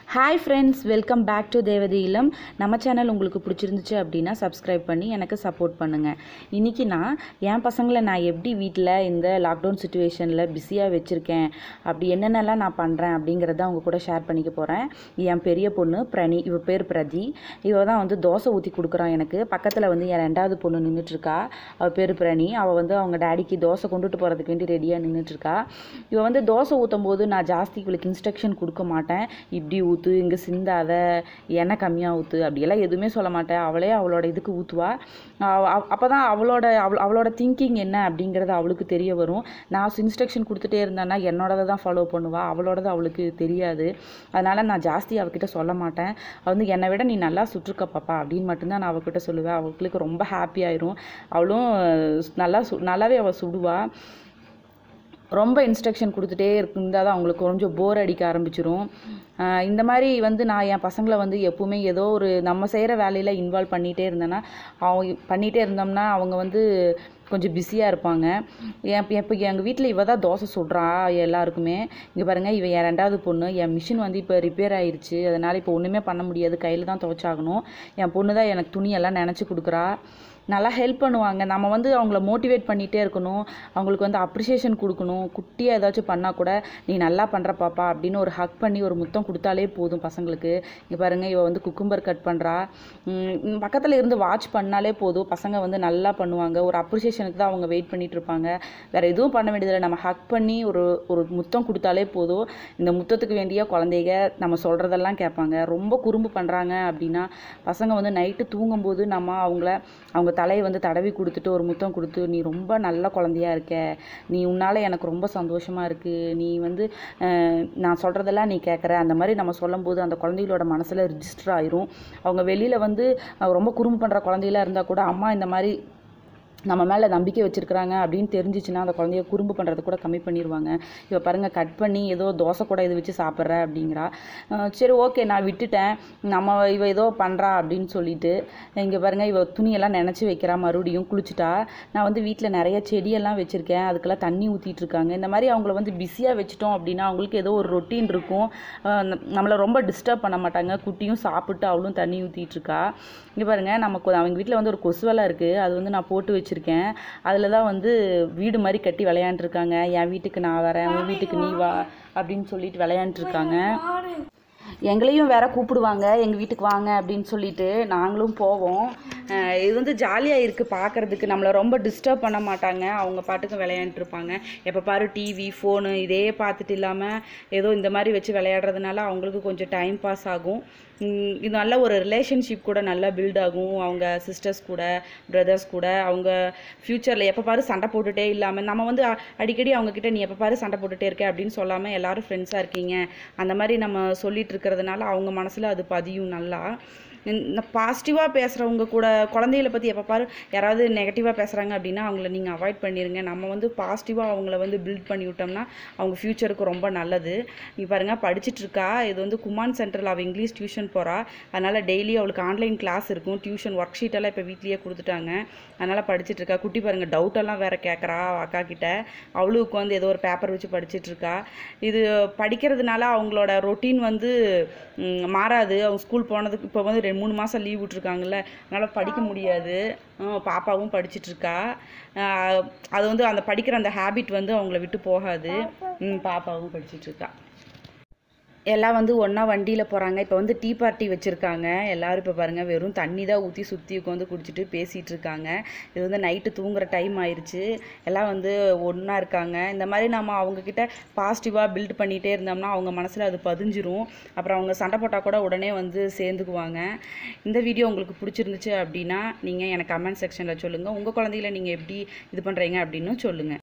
hi friends welcome back to Devathi இல்லம் நம்ம channel உங்களுக்கு பிடிச்சிருந்துச்சு அப்படின்னா சப்ஸ்கிரைப் பண்ணி எனக்கு சப்போர்ட் பண்ணுங்கள் இன்றைக்கி நான் என் பசங்களை நான் எப்படி வீட்டில் இந்த லாக்டவுன் சுச்சுவேஷனில் பிஸியாக வச்சுருக்கேன் அப்படி என்னென்னலாம் நான் பண்ணுறேன் அப்படிங்கிறத அவங்க கூட ஷேர் பண்ணிக்க போகிறேன் என் பெரிய பொண்ணு பிரணி இவ பேர் பிரதி இவ தான் வந்து தோசை ஊற்றி கொடுக்குறான் எனக்கு பக்கத்தில் வந்து என் ரெண்டாவது பொண்ணு நின்றுட்டுருக்கா அவள் பேர் பிரணி அவள் வந்து அவங்க டேடிக்கு தோசை கொண்டுட்டு போகிறதுக்கு வேண்டி ரெடியாக நின்றுட்டுருக்கா இவ வந்து தோசை ஊற்றும் போது நான் ஜாஸ்தி இவளுக்கு இன்ஸ்ட்ரக்ஷன் கொடுக்க மாட்டேன் இப்படி ஊற்று இங்கே சிந்தாத எண்ணெய் கம்மியாக ஊற்று அப்படியெல்லாம் எதுவுமே சொல்ல மாட்டேன் அவளே அவளோட இதுக்கு ஊற்றுவா அப்போ தான் அவளோட அவள் அவளோட திங்கிங் என்ன அப்படிங்கிறது அவளுக்கு தெரிய வரும் நான் இன்ஸ்ட்ரக்ஷன் கொடுத்துட்டே இருந்தேன்னா என்னோடதை தான் ஃபாலோ பண்ணுவா அவளோடது அவளுக்கு தெரியாது அதனால் நான் ஜாஸ்தி அவகிட்ட சொல்ல மாட்டேன் அவள் வந்து என்னை விட நீ நல்லா சுற்றுக்க பாப்பா அப்படின்னு மட்டும்தான் நான் அவகிட்ட சொல்லுவேன் அவளுக்கு ரொம்ப ஹாப்பி ஆயிரும் அவளும் நல்லா சு நல்லாவே அவள் சுடுவா ரொம்ப இன்ஸ்ட்ரக்ஷன் கொடுத்துட்டே இருந்தால் தான் அவங்களுக்கு கொஞ்சம் போர் அடிக்க ஆரம்பிச்சிரும் ஆஹ் இந்த மாதிரி வந்து நான் என் பசங்களை வந்து எப்பவுமே ஏதோ ஒரு நம்ம செய்கிற வேலையில் இன்வால்வ் பண்ணிகிட்டே இருந்தேன்னா அவங்க பண்ணிகிட்டே இருந்தோம்னா அவங்க வந்து கொஞ்சம் பிஸியாக இருப்பாங்க என் இப்போ எங்கள் வீட்டில் இவ தான் தோசை சுடுறா எல்லாருக்குமே இங்கே பாருங்கள் இவ என் ரெண்டாவது பொண்ணு என் மிஷின் வந்து இப்போ ரிப்பேர் ஆயிருச்சு அதனால் இப்போ ஒன்றுமே பண்ண முடியாது கையில் தான் துவைச்சாகணும் என் பொண்ணு தான் எனக்கு துணியெல்லாம் நினச்சி கொடுக்குறா நல்லா ஹெல்ப் பண்ணுவாங்க நம்ம வந்து அவங்கள மோட்டிவேட் பண்ணிகிட்டே இருக்கணும் அவங்களுக்கு வந்து அப்ரிசியேஷன் கொடுக்கணும் குட்டியாக ஏதாச்சும் பண்ணால் கூட நீ நல்லா பண்ணுற பாப்பா அப்படின்னு ஒரு ஹக் பண்ணி ஒரு முத்தம் கொடுத்தாலே போதும் பசங்களுக்கு இங்கே பாருங்கள் இவ வந்து குக்கும்பர் கட் பண்ணுறா பக்கத்தில் இருந்து வாட்ச் பண்ணாலே போதும் பசங்க வந்து நல்லா பண்ணுவாங்க ஒரு அப்ரிசியேஷனுக்கு தான் அவங்க வெயிட் பண்ணிட்டு இருப்பாங்க வேறு எதுவும் பண்ண வேண்டியதில்லை நம்ம ஹக் பண்ணி ஒரு ஒரு முத்தம் கொடுத்தாலே போதும் இந்த முத்தத்துக்கு வேண்டிய குழந்தைங்க நம்ம சொல்கிறதெல்லாம் கேட்பாங்க ரொம்ப குறும்பு பண்ணுறாங்க அப்படின்னா பசங்க வந்து நைட்டு தூங்கும்போது நம்ம அவங்கள அவங்க தலையை வந்து தடவி கொடுத்துட்டு ஒரு முத்தம் கொடுத்து நீ ரொம்ப நல்ல குழந்தையா இருக்க நீ உன்னால் எனக்கு ரொம்ப சந்தோஷமாக இருக்குது நீ வந்து அஹ், நான் சொல்கிறதெல்லாம் நீ கேட்குற அந்த மாதிரி நம்ம சொல்லும்போது அந்த குழந்தைகளோட மனசில் ரிஜிஸ்டர் ஆயிரும் அவங்க வெளியில் வந்து அஹ், ரொம்ப குறும்பு பண்ணுற குழந்தைகளா இருந்தால் கூட அம்மா இந்த மாதிரி நம்ம மேலே நம்பிக்கை வச்சுருக்குறாங்க அப்படின்னு தெரிஞ்சிச்சுன்னா அந்த குழந்தைய குறும்பு பண்ணுறது கூட கம்மி பண்ணிடுவாங்க இவ பாருங்கள் கட் பண்ணி ஏதோ தோசை கூட இது வச்சு சாப்பிட்ற அப்படிங்கிறா அஹ் சரி ஓகே நான் விட்டுட்டேன் நம்ம இவ ஏதோ பண்ணுறா அப்படின்னு சொல்லிட்டு இங்கே பாருங்கள் இவ துணியெல்லாம் நினச்சி வைக்கிறா மறுபடியும் குளிச்சுட்டா நான் வந்து வீட்டில் நிறைய செடியெல்லாம் வச்சுருக்கேன் அதுக்கெல்லாம் தண்ணி ஊற்றிட்டு இருக்காங்க இந்த மாதிரி அவங்கள வந்து பிஸியாக வச்சுட்டோம் அப்படின்னா அவங்களுக்கு ஏதோ ஒரு ரொட்டீன் இருக்கும் அஹ் ந- நம்மளை ரொம்ப டிஸ்டர்ப் பண்ண மாட்டாங்க குட்டியும் சாப்பிட்டு அவளும் தண்ணி ஊற்றிட்டு இருக்கா இங்கே பாருங்க நமக்கு அவங்க வீட்டில் வந்து ஒரு கொசுவலை இருக்குது அது வந்து நான் போட்டு வச்சுருக்கேன் அதில் தான் வந்து வீடு மாதிரி கட்டி விளையாண்டுருக்காங்க என் வீட்டுக்கு நான் வரேன் உன் வீட்டுக்கு நீ வா அப்படின்னு சொல்லிட்டு விளையாண்டுருக்காங்க எங்களையும் வேற கூப்பிடுவாங்க எங்கள் வீட்டுக்கு வாங்க அப்படின்னு சொல்லிட்டு நாங்களும் போவோம் அஹ் இது வந்து ஜாலியாக இருக்குது பார்க்குறதுக்கு நம்மளை ரொம்ப டிஸ்டர்ப் பண்ண மாட்டாங்க அவங்க பாட்டுக்கு விளையாண்டுருப்பாங்க எப்போ பாரு டிவி ஃபோனு இதே பார்த்துட்டு இல்லாமல் ஏதோ இந்த மாதிரி வச்சு விளையாடுறதுனால அவங்களுக்கு கொஞ்சம் டைம் பாஸ் ஆகும் உம் இது நல்ல ஒரு ரிலேஷன்ஷிப் கூட நல்லா பில்ட் ஆகும் அவங்க சிஸ்டர்ஸ் கூட பிரதர்ஸ் கூட அவங்க ஃப்யூச்சரில் எப்போ பாரு சண்டை போட்டுட்டே இல்லாமல் நம்ம வந்து அ- அடிக்கடி அவங்க கிட்ட நீ எப்போ பாரு சண்டை போட்டுட்டே இருக்க அப்படின்னு சொல்லாமல் எல்லாரும் ஃப்ரெண்ட்ஸாக இருக்கீங்க அந்த மாதிரி நம்ம சொல்லிட்டு இருக்கிறதுனால அவங்க மனசில் அது பதியும் நல்லா பாசிட்டிவாக பேசுகிறவங்க கூட குழந்தைகளை பற்றி எப்போ பாரு யாராவது நெகட்டிவாக பேசுகிறாங்க அப்படின்னா அவங்கள நீங்கள் அவாய்ட் பண்ணிடுங்க நம்ம வந்து பாசிட்டிவாக அவங்கள வந்து பில்ட் பண்ணி விட்டோம்னா அவங்க ஃப்யூச்சருக்கு ரொம்ப நல்லது நீ பாருங்கள் படிச்சிட்டு இருக்கா இது வந்து குமான் சென்டரில் அவள் இங்கிலீஷ் டியூஷன் போகிறா அதனால் டெய்லி அவளுக்கு ஆன்லைன் கிளாஸ் இருக்கும் டியூஷன் ஒர்க் ஷீட்டெல்லாம் இப்போ வீட்லேயே கொடுத்துட்டாங்க அதனால் படிச்சிட்டு இருக்கா குட்டி பாருங்கள் டவுட்டெல்லாம் வேறு கேட்குறா அக்கா கிட்ட அவளும் உட்காந்து ஏதோ ஒரு பேப்பர் வச்சு படிச்சிட்டு இருக்கா இது படிக்கிறதுனால அவங்களோட ரொட்டீன் வந்து ம், மாறாது அவங்க ஸ்கூல் போனதுக்கு இப்போ வந்து ரெண்டு மூணு மாதம் லீவ் விட்ருக்காங்கல்ல அதனால் படிக்க முடியாது ஆ, பாப்பாவும் படிச்சிட்டு இருக்கா ஆ, அது வந்து அந்த படிக்கிற அந்த ஹேபிட் வந்து அவங்கள விட்டு போகாது ம், பாப்பாவும் படிச்சிட்டு இருக்கா எல்லாம் வந்து ஒன்றா வண்டியில் போகிறாங்க இப்போ வந்து டீ பார்ட்டி வச்சுருக்காங்க எல்லாரும் இப்போ பாருங்கள் வெறும் தண்ணி தான் ஊற்றி சுற்றி உட்காந்து குடிச்சிட்டு பேசிகிட்டு இருக்காங்க இது வந்து நைட்டு தூங்குற டைம் ஆயிடுச்சு எல்லாம் வந்து ஒன்றா இருக்காங்க இந்த மாதிரி நம்ம அவங்கக்கிட்ட பாசிட்டிவாக பில்ட் பண்ணிகிட்டே இருந்தோம்னா அவங்க மனசில் அது பதிஞ்சிரும் அப்புறம் அவங்க சண்டை போட்டால் கூட உடனே வந்து சேர்ந்துக்குவாங்க இந்த வீடியோ உங்களுக்கு பிடிச்சிருந்துச்சு அப்படின்னா நீங்கள் எனக்கு கமெண்ட் செக்ஷனில் சொல்லுங்கள் உங்கள் குழந்தைகள நீங்கள் எப்படி இது பண்ணுறீங்க அப்படின்னு சொல்லுங்கள்